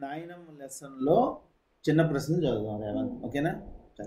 నాయనం లెసన్లో చిన్న ప్రశ్న చదువుదాం రేవంత్ ఓకేనా సరే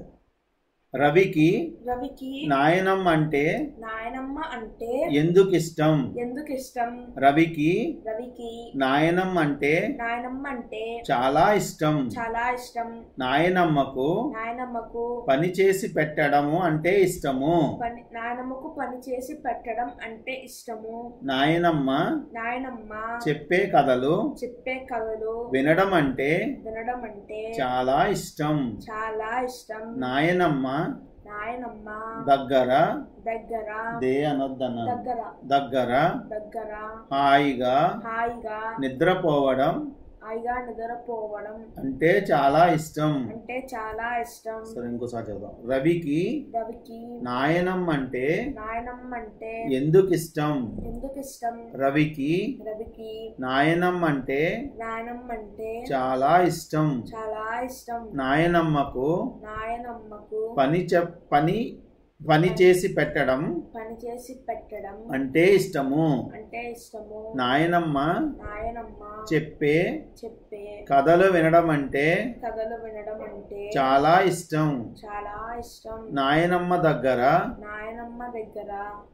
రవికి రవికి నాయనం అంటే నాయనమ్మ అంటే ఎందుకు ఇష్టం ఎందుకు ఇష్టం రవికి రవికి నాయనం అంటే నాయనమ్మ అంటే చాలా ఇష్టం చాలా ఇష్టం నాయనమ్మకు నాయనమ్మకు పని చేసి పెట్టడము అంటే ఇష్టము పని నాయనమ్మకు పని చేసి పెట్టడం అంటే ఇష్టము నాయనమ్మ నాయనమ్మ చెప్పే కథలు చెప్పే కథలు వినడం అంటే వినడం అంటే చాలా ఇష్టం చాలా ఇష్టం నాయనమ్మ నాయనమ్మ దగ్గర దగ్గర దే అనొద్దన్న దగ్గర దగ్గర దగ్గర హాయిగా హాయిగా నిద్రపోవడం హాయిగా నిద్రపోవడం అంటే చాలా ఇష్టం అంటే చాలా ఇష్టం సరే ఇంకోసారి చదువుదాం రవికి రవికి నాయనం అంటే నాయనమ్మ అంటే ఎందుకు ఇష్టం ఎందుకు ఇష్టం రవికి రవికి నాయనం అంటే నాయనమ్మ అంటే చాలా ఇష్టం చాలా ఇష్టం నాయనమ్మకు నాయనమ్మకు పని చెప్ పని పని చేసి పెట్టడం పని చేసి పెట్టడం అంటే ఇష్టము అంటే ఇష్టము నాయనమ్మ నాయనమ్మ చెప్పే చెప్పే కథలు వినడం అంటే కథలు వినడం అంటే చాలా ఇష్టం చాలా ఇష్టం నాయనమ్మ దగ్గర నాయనమ్మ దగ్గర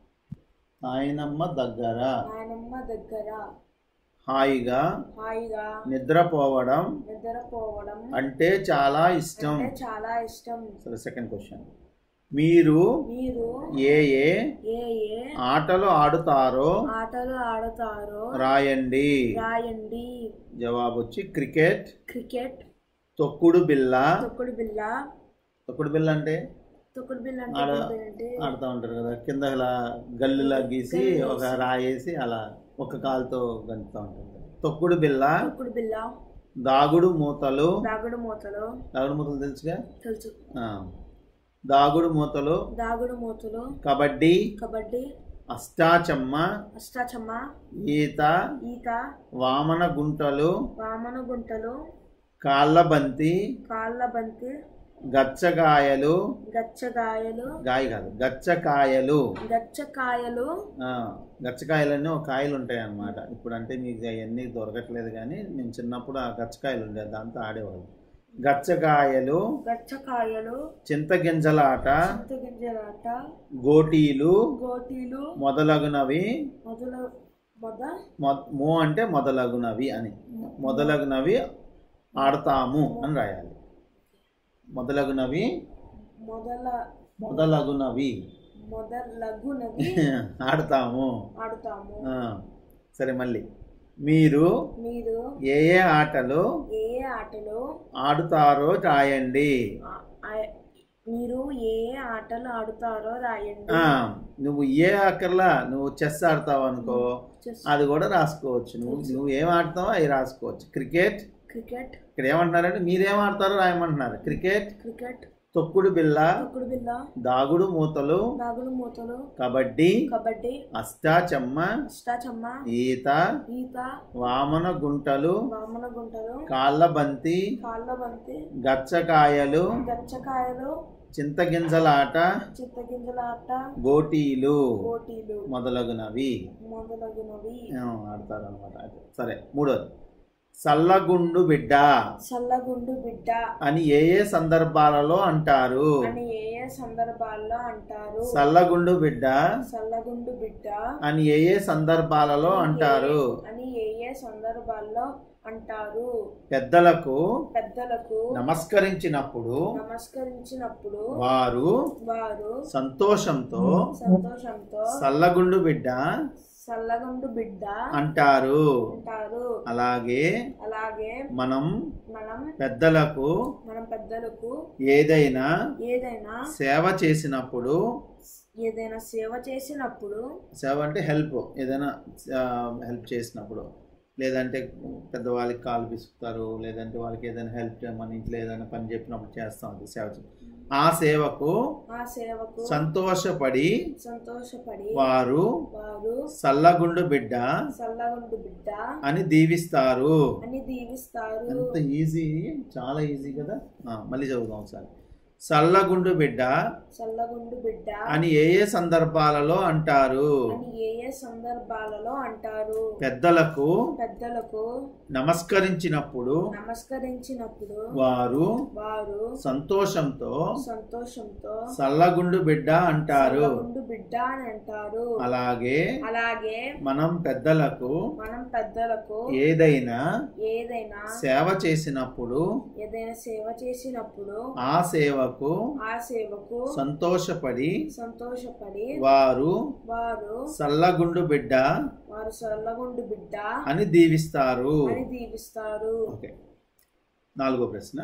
నాయనమ్మ దగ్గర నాయనమ్మ దగ్గర హాయిగా హాయిగా నిద్రపోవడం నిద్రపోవడం అంటే చాలా ఇష్టం అంటే చాలా ఇష్టం సరే సెకండ్ క్వశ్చన్ మీరు మీరు ఏ ఏ ఏ ఏ ఆటలు ఆడుతారో ఆటలు ఆడతారో రాయండి రాయండి జవాబు వచ్చి క్రికెట్ క్రికెట్ తొక్కుడు బిల్ల తొక్కుడు బిల్ల తొక్కుడు బిల్ల అంటే తొక్కుడు బిల్ల అంటే ఆడ- ఏంటంటే ఆడుతూ ఉంటారు కదా కింద ఇలా గల్లులా గీసి ఒక రాయేసి అలా ఒక కాలుతో గంటుతూ ఉంటారు తొక్కుడు బిల్ల తొక్కుడు బిల్ల దాగుడు మూతలు దాగుడు మూతలు దాగుడు మూతలు తెలుసుగా తెలుసు ఆ. దాగుడు మూతలు దాగుడు మూతలు కబడ్డీ కబడ్డీ అష్టాచమ్మ అష్టాచమ్మ ఈత ఈత వామన గుంటలు వామన గుంటలు కాళ్ళ బంతి కాళ్ళ బంతి గచ్చకాయలు గచ్చగాయలు గాయ కాదు గచ్చకాయలు గచ్చకాయలు ఆ, గచ్చకాయలన్నీ ఒక కాయలు ఉంటాయి అన్నమాట ఇప్పుడు అంటే మీకు అవన్నీ దొరకట్లేదు కానీ నేను చిన్నప్పుడు ఆ గచ్చకాయలు ఉండేది దాంతో ఆడేవాళ్ళు గచ్చకాయలు గచ్చకాయలు చింతగింజలాట చింతగింజలాట గోటీలు గోటీలు మొదలగునవి మొదల మొద మొ- మో అంటే మొదలగునవి అని మొదలగునవి ఆడతాము అని రాయాలి మొదలగునవి మొదల మొదలగునవి మొదలగునవి ఆడతాము ఆడుతాము ఆ, సరే మళ్ళీ మీరు మీరు ఏ ఏ ఆటలు ఏ ఏ ఆటలు ఆడుతారో రాయండి ఆ- ఆ- మీరు ఏ ఏ ఆటలు ఆడుతారో రాయండి ఆ, నువ్వు ఏ అక్కర్లా నువ్వు చెస్ ఆడతావు అనుకో చెస్ అది కూడా రాసుకోవచ్చు నువ్వు నువ్వు ఏం ఆడతావో అవి రాసుకోవచ్చు క్రికెట్ క్రికెట్ ఇక్కడ ఏమంటున్నారంటే మీరేం ఆడతారో రాయమంటున్నారు క్రికెట్ క్రికెట్ తొక్కుడు బిల్ల తొక్కుడు బిల్ల దాగుడు మూతలు దాగుడు మూతలు కబడ్డీ కబడ్డీ అష్టాచమ్మ అష్టాచమ్మ ఈత ఈత వామన గుంటలు వామన గుంటలు కాళ్ళ బంతి కాళ్ళ బంతి గచ్చకాయలు గచ్చకాయలు చింతగింజలాట చిత్తగింజల ఆట గోటీలు పోటీలు మొదలగునవి మొదలగునవి ఆడతారు అనమాట సరే మూడోది సల్లగుండు బిడ్డ చల్లగుండు బిడ్డ అని ఏ ఏ సందర్భాలలో అంటారు అని ఏ ఏ సందర్భాల్లో అంటారు సల్లగుండు బిడ్డ చల్లగుండు బిడ్డ అని ఏ ఏ సందర్భాలలో అంటారు అని ఏ ఏ సందర్భాల్లో అంటారు పెద్దలకు పెద్దలకు నమస్కరించినప్పుడు నమస్కరించినప్పుడు వారు వారు సంతోషంతో సంతోషంతో సల్లగుండు బిడ్డ చల్లగుండు బిడ్డ అంటారు అంటారు అలాగే అలాగే మనం మనం పెద్దలకు మనం పెద్దలకు ఏదైనా ఏదైనా సేవ చేసినప్పుడు ఏదైనా సేవ చేసినప్పుడు సేవ అంటే హెల్ప్ ఏదైనా హెల్ప్ చేసినప్పుడు లేదంటే పెద్దవాళ్ళకి కాలు పిసుకుతారు లేదంటే వాళ్ళకి ఏదైనా హెల్ప్ చేయమని ఇంట్లో ఏదైనా పని చెప్పినప్పుడు చేస్తాం అది సేవ చే- ఆ సేవకు ఆ సేవకు సంతోషపడి సంతోషపడి వారు వారు సల్లగుండు బిడ్డ చల్లగుండు బిడ్డ అని దీవిస్తారు అని దీవిస్తారు ఎంత ఈజీ చాలా ఈజీ కదా ఆ, మళ్ళీ చదువుదాం ఒకసారి సల్లగుండు బిడ్డ చల్లగుండు బిడ్డ అని ఏ ఏ సందర్భాలలో అంటారు అని ఏ ఏ సందర్భాలలో అంటారు పెద్దలకు పెద్దలకు నమస్కరించినప్పుడు నమస్కరించినప్పుడు వారు వారు సంతోషంతో సంతోషంతో సల్లగుండు బిడ్డ అంటారు చల్లగుండు బిడ్డ అని అంటారు అలాగే అలాగే మనం పెద్దలకు మనం పెద్దలకు ఏదైనా ఏదైనా సేవ చేసినప్పుడు ఏదైనా సేవ చేసినప్పుడు ఆ సేవకు ఆ సేవకు సంతోషపడి సంతోషపడి వారు వారు సల్లగుండు బిడ్డ వారు చల్లగుండు బిడ్డ అని దీవిస్తారు అని దీవిస్తారు ఓకే నాలుగో ప్రశ్న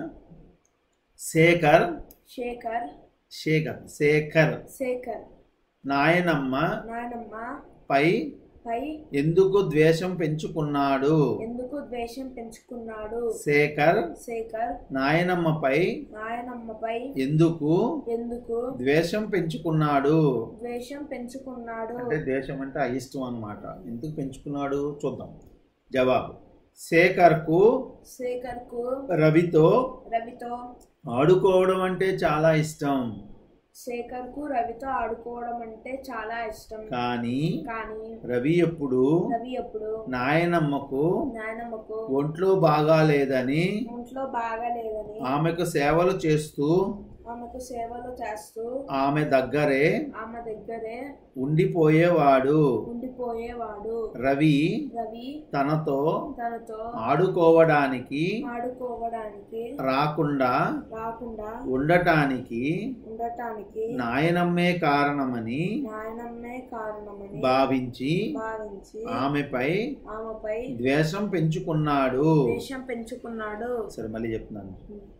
శేఖర్ శేఖర్ శేఖర్ శేఖర్ శేఖర్ నాయనమ్మ నాయనమ్మ పై పై ఎందుకు ద్వేషం పెంచుకున్నాడు ఎందుకు ద్వేషం పెంచుకున్నాడు శేఖర్ శేఖర్ నాయనమ్మపై నాయనమ్మపై ఎందుకు ఎందుకు ద్వేషం పెంచుకున్నాడు ద్వేషం పెంచుకున్నాడు అంటే ద్వేషం అంటే అయిష్టం అన్నమాట ఎందుకు పెంచుకున్నాడు చూద్దాం జవాబు శేఖర్కు శేఖర్కు రవితో రవితో ఆడుకోవడం అంటే చాలా ఇష్టం శేఖర్కు రవితో ఆడుకోవడం అంటే చాలా ఇష్టం కానీ కానీ రవి ఎప్పుడు రవి ఎప్పుడు నాయనమ్మకు నాయనమ్మకు ఒంట్లో బాగాలేదని ఒంట్లో బాగాలేదని ఆమెకు సేవలు చేస్తూ ఆమెకు సేవలు చేస్తూ ఆమె దగ్గరే ఆమె దగ్గరే ఉండిపోయేవాడు ఉండిపోయేవాడు రవి రవి తనతో తనతో ఆడుకోవడానికి ఆడుకోవడానికి రాకుండా రాకుండా ఉండటానికి ఉండటానికి నాయనమ్మే కారణమని నాయనమ్మే కారణమని భావించి భావించి ఆమెపై ఆమెపై ద్వేషం పెంచుకున్నాడు ద్వేషం పెంచుకున్నాడు సరే మళ్ళీ చెప్తున్నాను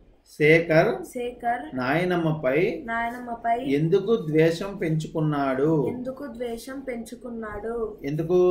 శేఖర్ శేఖర్ నాయనమ్మపై నాయనమ్మపై ఎందుకు ద్వేషం పెంచుకున్నాడు ఎందుకు ద్వేషం పెంచుకున్నాడు ఎందుకు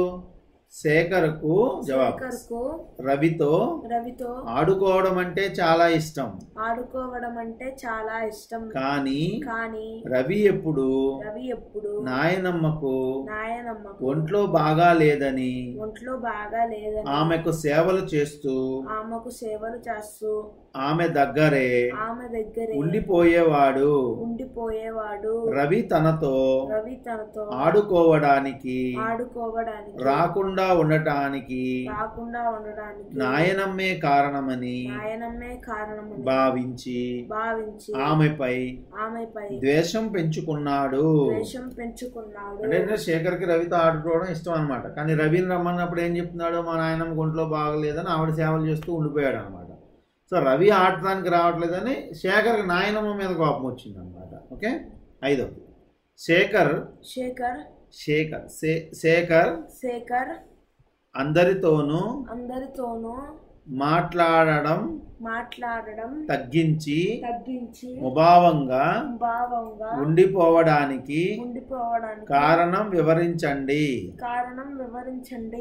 శేఖర్కు జవాబు శేఖర్కు రవితో రవితో ఆడుకోవడం అంటే చాలా ఇష్టం ఆడుకోవడం అంటే చాలా ఇష్టం కానీ కానీ రవి ఎప్పుడు రవి ఎప్పుడు నాయనమ్మకు నాయనమ్మకు ఒంట్లో బాగా లేదని ఒంట్లో బాగా లేదని ఆమెకు సేవలు చేస్తూ ఆమెకు సేవలు చేస్తూ ఆమె దగ్గరే ఆమె దగ్గరే ఉండిపోయేవాడు ఉండిపోయేవాడు రవి తనతో రవి తనతో ఆడుకోవడానికి ఆడుకోవడానికి రాకుండా ఉండటానికి రాకుండా ఉండడానికి నాయనమ్మే కారణమని నాయనమ్మే కారణమని భావించి భావించి ఆమెపై ఆమెపై ద్వేషం పెంచుకున్నాడు ద్వేషం పెంచుకున్నాడు అంటే శేఖర్కి రవితో ఆడుకోవడం ఇష్టం అనమాట కానీ రవిని రమ్మన్నప్పుడు ఏం చెప్తున్నాడు మా నాయనమ్మ గుంట్లో బాగలేదని ఆవిడ సేవలు చేస్తూ ఉండిపోయాడు అనమాట సో రవి ఆడటానికి రావట్లేదని శేఖర్కి నాయనమ్మ మీద కోపం వచ్చింది అనమాట ఓకే ఐదవది శేఖర్ శేఖర్ శేఖర్ శే- శేఖర్ శేఖర్ అందరితోనూ అందరితోనూ మాట్లాడడం మాట్లాడడం తగ్గించి తగ్గించి ముభావంగా భావంగా ఉండిపోవడానికి ఉండిపోవడానికి కారణం వివరించండి కారణం వివరించండి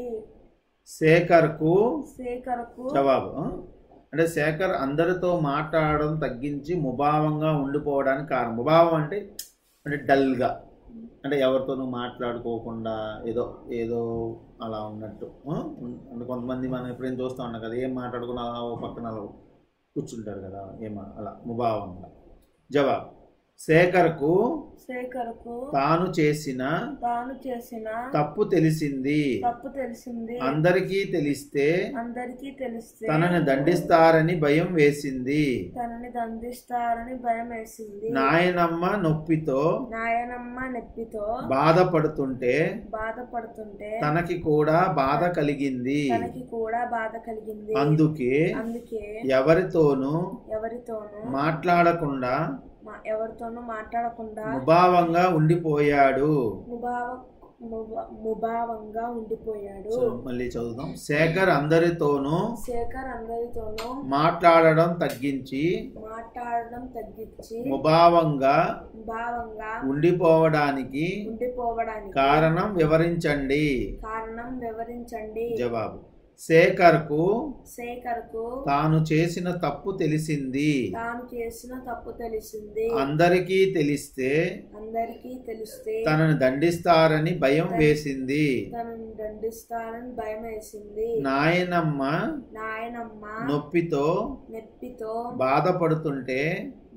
శేఖర్కు శేఖర్కు జవాబు ఆ? అంటే శేఖర్ అందరితో మాట్లాడడం తగ్గించి ముభావంగా ఉండిపోవడానికి కారణం ముభావం అంటే అంటే డల్గా అంటే ఎవరితోనూ మాట్లాడుకోకుండా ఏదో ఏదో అలా ఉన్నట్టు ఆ? అంటే కొంతమంది మనం ఎప్పుడైనా చూస్తూ ఉంటాం కదా ఏం మాట్లాడుకున్నా అలా ఓ పక్కన అలా కూర్చుంటారు కదా ఏమో అలా ముభావంగా జవాబు శేఖర్కు శేఖర్కు తాను చేసిన తాను చేసిన తప్పు తెలిసింది తప్పు తెలిసింది అందరికీ తెలిస్తే అందరికీ తెలిస్తే తనని దండిస్తారని భయం వేసింది తనని దండిస్తారని భయం వేసింది నాయనమ్మ నొప్పితో నాయనమ్మ నొప్పితో బాధపడుతుంటే బాధపడుతుంటే తనకి కూడా బాధ కలిగింది తనకి కూడా బాధ కలిగింది అందుకే అందుకే ఎవరితోనూ ఎవరితోనూ మాట్లాడకుండా మా- ఎవరితోనూ మాట్లాడకుండా ముభావంగా ఉండిపోయాడు ముభావ ముభ- ముభావంగా ఉండిపోయాడు సో మళ్ళీ చదువుదాం శేఖర్ అందరితోనూ శేఖర్ అందరితోనూ మాట్లాడడం తగ్గించి మాట్లాడడం తగ్గించి ముభావంగా భావంగా ఉండిపోవడానికి ఉండిపోవడానికి కారణం వివరించండి కారణం వివరించండి జవాబు శేఖర్కు శేఖర్కు తాను చేసిన తప్పు తెలిసింది తాను చేసిన తప్పు తెలిసింది అందరికీ తెలిస్తే అందరికీ తెలిస్తే తనను దండిస్తారని భయం వేసింది తనను దండిస్తారని భయం వేసింది నాయనమ్మ నాయనమ్మ నొప్పితో నొప్పితో బాధపడుతుంటే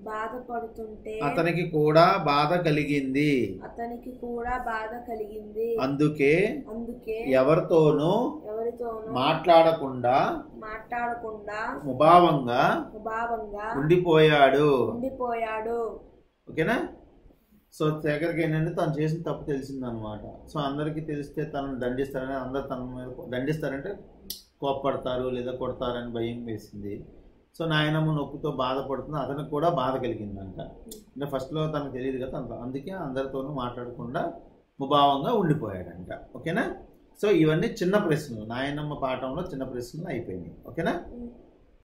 బాధపడుతుంటే అతనికి కూడా బాధ కలిగింది అతనికి కూడా బాధ కలిగింది అందుకే అందుకే ఎవరితోనూ ఎవరితోనూ మాట్లాడకుండా మాట్లాడకుండా ముభావంగా భావంగా ఉండిపోయాడు ఉండిపోయాడు ఓకేనా సో శేఖర్కి ఏంటంటే తను చేసిన తప్పు తెలిసిందనమాట సో అందరికీ తెలిస్తే తనను దండిస్తారని అందరు తన మీద దండిస్తారంటే కోప్పడతారు లేదా కొడతారని భయం వేసింది సో నాయనమ్మ నొప్పితో బాధపడుతుంది అతనికి కూడా బాధ కలిగిందంట అంటే ఫస్ట్లో తనకు తెలియదు కదా అంత అందుకే అందరితోనూ మాట్లాడకుండా ముభావంగా ఉండిపోయాడంట ఓకేనా సో ఇవన్నీ చిన్న ప్రశ్నలు నాయనమ్మ పాఠంలో చిన్న ప్రశ్నలు అయిపోయినాయి ఓకేనా ఉమ్.